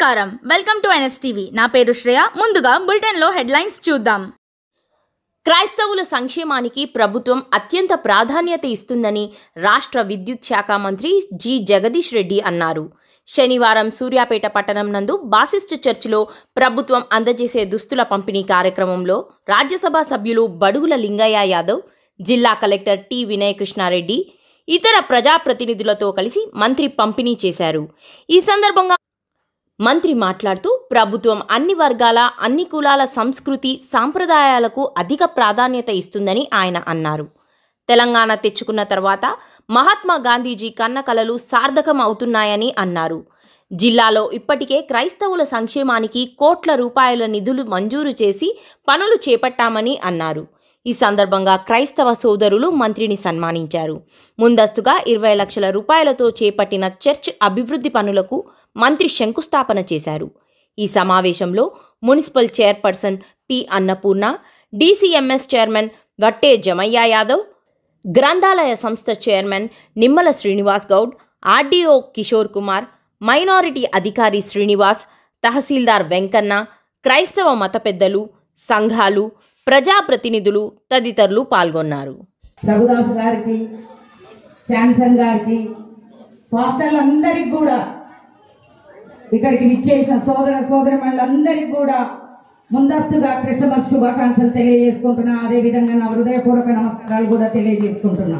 నమస్కారం welcome to NSTV నా పేరు శ్రేయ ముందుగా బులెటిన్లో హెడ్లైన్స్ చూద్దాం క్రైస్తవుల సంక్షేమానికి ప్రభుత్వం అత్యంత ప్రాధాన్యత ఇస్తుందని రాష్ట్ర విద్యుత్ శాఖ మంత్రి జి జగదీష్ రెడ్డి అన్నారు శనివారం సూర్యాపేట పట్టణం నందు బాసిస్ట్ చర్చిలో ప్రభుత్వం అందజేసే దుస్తుల పంపిణీ కార్యక్రమంలో రాజ్యసభ సభ్యులు బడుగుల లింగయ్య యాదవ్ జిల్లా కలెక్టర్ టి వినయకృష్ణారెడ్డి ఇతర ప్రజాప్రతినిధులతో కలిసి మంత్రి పంపిణీ చేశారు ఈ సందర్భంగా మంత్రి మాట్లాడుతూ ప్రభుత్వం అన్ని వర్గాల అన్ని కులాల సంస్కృతి సాంప్రదాయాలకు అధిక ప్రాధాన్యత ఇస్తుందని ఆయన అన్నారు తెలంగాణ తెచ్చుకున్న తర్వాత మహాత్మా గాంధీజీ కన్న కలలు సార్థకం అవుతున్నాయని అన్నారు జిల్లాలో ఇప్పటికే క్రైస్తవుల సంక్షేమానికి కోట్ల రూపాయల నిధులు మంజూరు చేసి పనులు చేపట్టామని అన్నారు ఈ సందర్భంగా క్రైస్తవ సోదరులు మంత్రిని సన్మానించారు ముందస్తుగా ఇరవై లక్షల రూపాయలతో చేపట్టిన చర్చ్ అభివృద్ధి పనులకు మంత్రి శంకుస్థాపన చేశారు ఈ సమావేశంలో municipal chairperson P Annapurna DCMS chairman Vatte Jamaiah Yadav గ్రంథాలయ సంస్థ chairman Nimmala Srinivas Goud RDO Kishore Kumar minority అధికారి శ్రీనివాస్ తహసీల్దార్ వెంకన్న క్రైస్తవ మత పెద్దలు సంఘాలు ప్రజాప్రతినిధులు తదితరులు పాల్గొన్నారు రఘుదాస్ గారికి శాంసన్ గారికి పాస్టర్లందరికీ కూడా ఇక్కడికి విచ్చేసిన సోదర సోదరిమణులందరికీ కూడా ముందస్తుగా క్రిస్టమస్ శుభాకాంక్షలు తెలియజేసుకుంటున్నా అదే విధంగా నా హృదయపూర్వక నమస్కారాలు కూడా తెలియజేసుకుంటున్నా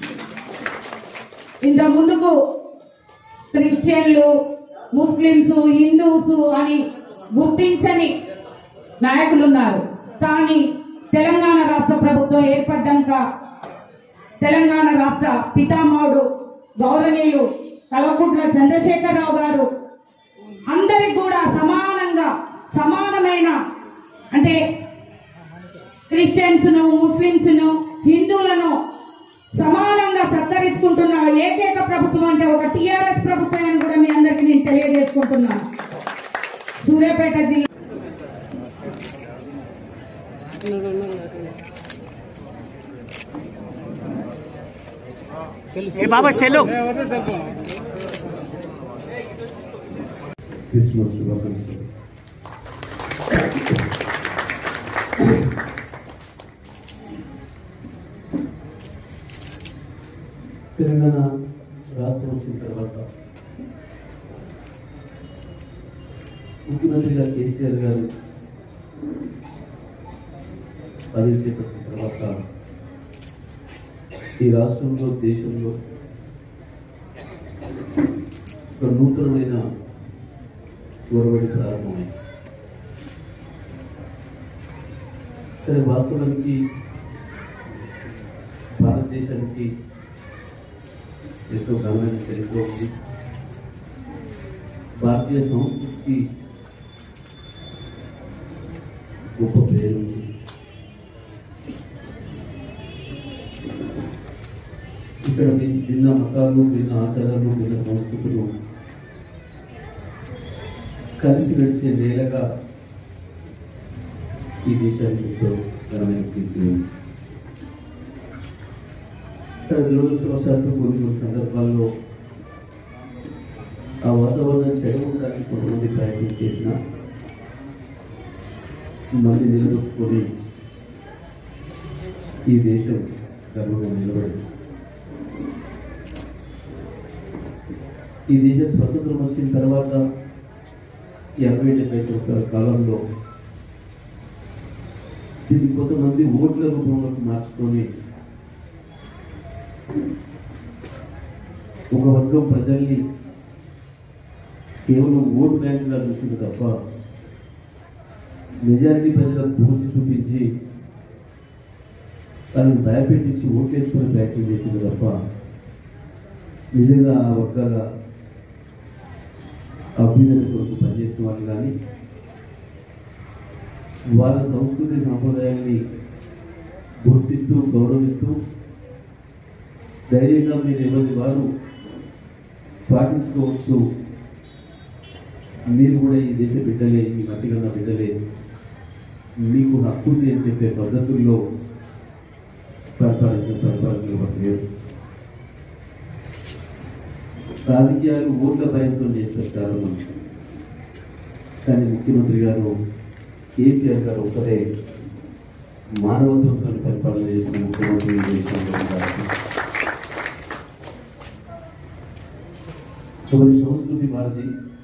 ఇంత ముందుకు క్రిస్టియన్లు ముస్లింస్ హిందూస్ అని గుర్తించని నాయకులు ఉన్నారు కానీ తెలంగాణ రాష్ట్ర ప్రభుత్వం ఏర్పడ్డాక తెలంగాణ రాష్ట్ర పితామహుడు గౌరవనీయులు కల్వకుంట్ల చంద్రశేఖరరావు గారు అందరికి కూడా సమానంగా సమానమైన అంటే క్రిస్టియన్స్ ను ముస్లింస్ ను హిందువులను సమానంగా సత్కరించుకుంటున్న ఏకైక ప్రభుత్వం అంటే ఒక టిఆర్ఎస్ ప్రభుత్వం అని కూడా మీ అందరికీ నేను తెలియజేసుకుంటున్నాను సూర్యాపేట జిల్లా ఏ బాబా చెల్లు క్రిస్మస్ శుభాకాంక్షలు తెలంగాణ రాష్ట్రం వచ్చిన తర్వాత ముఖ్యమంత్రిగా కేసీఆర్ గారు పదవి చేపట్టిన తర్వాత ఈ రాష్ట్రంలో దేశంలో ఒక నూతనమైన గొడవడి ప్రారంభమైంది సరే వాస్తవానికి భారతదేశానికి ఎంతో ఘనమైన చరిత్ర ఉంది భారతీయ సంస్కృతికి గొప్ప పేరు ఉంది ఇక్కడ భిన్న- భిన్న మతాలు భిన్న ఆచారాలు భిన్న సంస్కృతులు కలిసి నడిచే నేలగా ఈ దేశానికి ఎంతో ఘనమైన కీర్తి ఉంది సరే దురదృష్టవశాత్తు కొన్ని కొన్ని సందర్భాల్లో ఆ వాతావరణం చెడగొట్టడానికి కొంతమంది ప్రయత్నం చేసిన మళ్ళీ నిలదొక్కుని ఈ దేశం గర్వంగా నిలబడింది ఈ దేశం స్వతంత్రం వచ్చిన తర్వాత ఎనభై డెబ్బై సంవత్సరాల కాలంలో దీన్ని కొంతమంది ఓట్ల రూపంలోకి మార్చుకొని ఒక వర్గం ప్రజల్ని కేవలం ఓటు బ్యాంకుగా చూసింది తప్ప మెజారిటీ ప్రజలకు పూర్తి చూపించి వాళ్ళని భయపెట్టించి ఓట్లేసుకునే ప్రయత్నం చేసింది తప్ప నిజంగా ఆ వర్గాల అభ్యున్నతి కొరకు పనిచేసిన వాళ్ళు కానీ వాళ్ళ సంస్కృతి సాంప్రదాయాన్ని గుర్తిస్తూ గౌరవిస్తూ ధైర్యంగా మీరు ఎవరి వారు పాటించుకోవచ్చు మీరు కూడా ఈ దేశ బిడ్డలే ఈ మట్టి కన్నా బిడ్డలే మీకు హక్కు ఉంది అని చెప్పే పద్ధతుల్లో పరిపాలించిన పరిపాలనలు పట్టలేదు రాజకీయాలు ఓట్ల భయంతో చేస్తారు చాలా మంది కానీ ముఖ్యమంత్రి గారు కేసీఆర్ గారు ఒకరే మానవత్వంతో పరిపాలన చేసిన ముఖ్యమంత్రి ఈ దేశంలో ఉన్నారు. ఒకరి సంస్కృతి భారతి